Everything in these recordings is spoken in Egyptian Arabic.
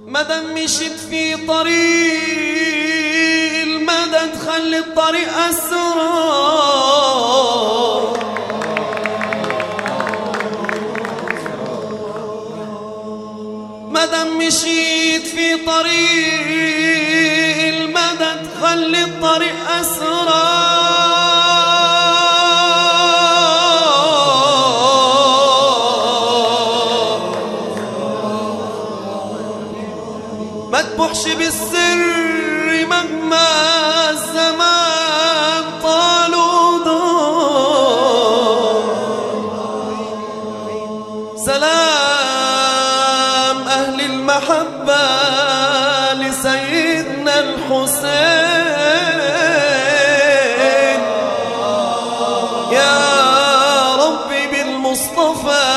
مدام مشيت في طريق المدى تخلي الطريق أسرار مدام مشيت في طريق المدى تخلي الطريق أسرار ما تبوحش بالسر مهما الزمان طال ودار سلام أهل المحبة لسيدنا الحسين يا ربي بالمصطفى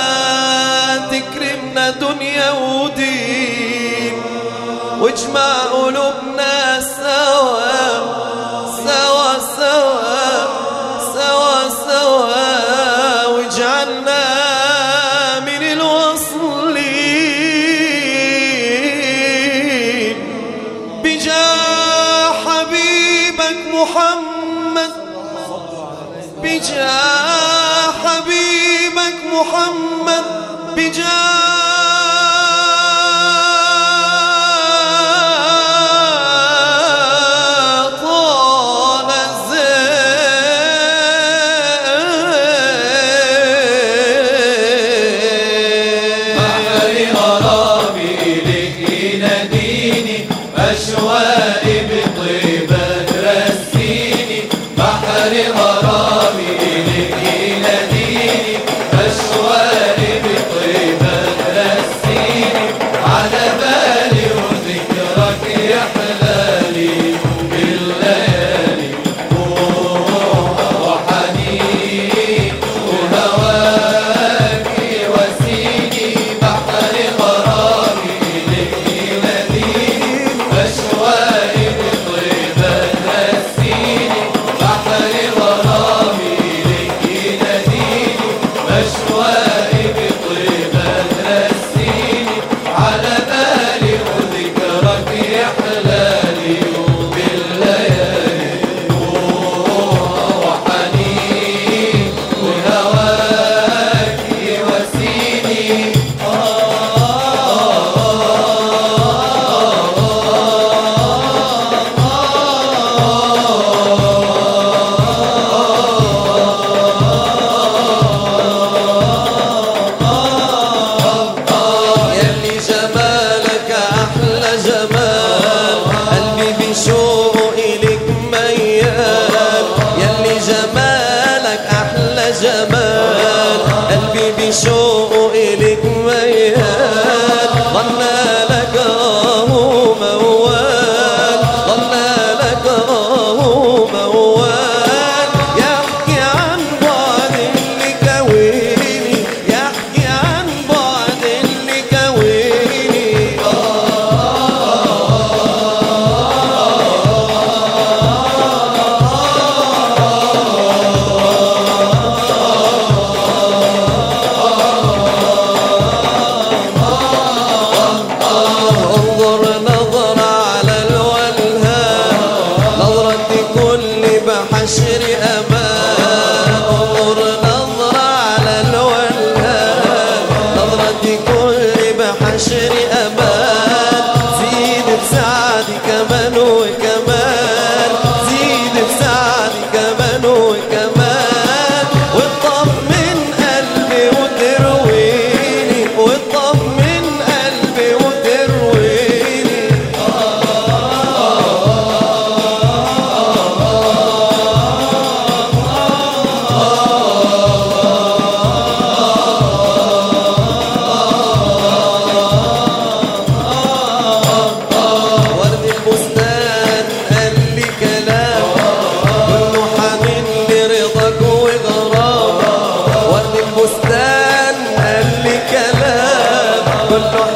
تكرمنا دنيا ودين واجمع قلوبنا سوا سوا سوا سوا سوا واجعلنا من الوصلين بجاه حبيبك محمد بجاه حبيبك محمد بجاه طه الزين بحر غرامي إليك يناديني أشواقي بطيبة ترسيني بحر غرامي إليك يناديني أشواقي بطيبة ترسيني على بالي وذكرك يا حلالي بالليالي وحنين وهواك وسيني بحر غرامي إليك يناديني أشواقي بطيبة ترسيني بحر غرامي إليك يناديني أشواقي بطيبة ترسيني على بالي وذكرك يا حلالي وبالليالي وحنين وهواك يواسيني يلي جمالك أحلى جمال قلبي بشوق إليك ميال يلي جمالك أحلى جمال قلبي بشوق إليك ميال ظنا لك آه موال ظنا لك آه موال يحكي عن بعد اللي كويني يحكي عن بعد اللي كويني انظر نظرة على الولهان نظرة كل بحشر أمان انظر نظرة على الولهان نظرة كل بحشر أمان زيد بسعدي كمان وكمان زيد بسعدي كمان وكمان وتطمن قلبي وترويني وتطمن قلبي وترويني ورد البستان قال لي كلام كله حنين لرضاك وغرام ورد البستان قال لي كلام كله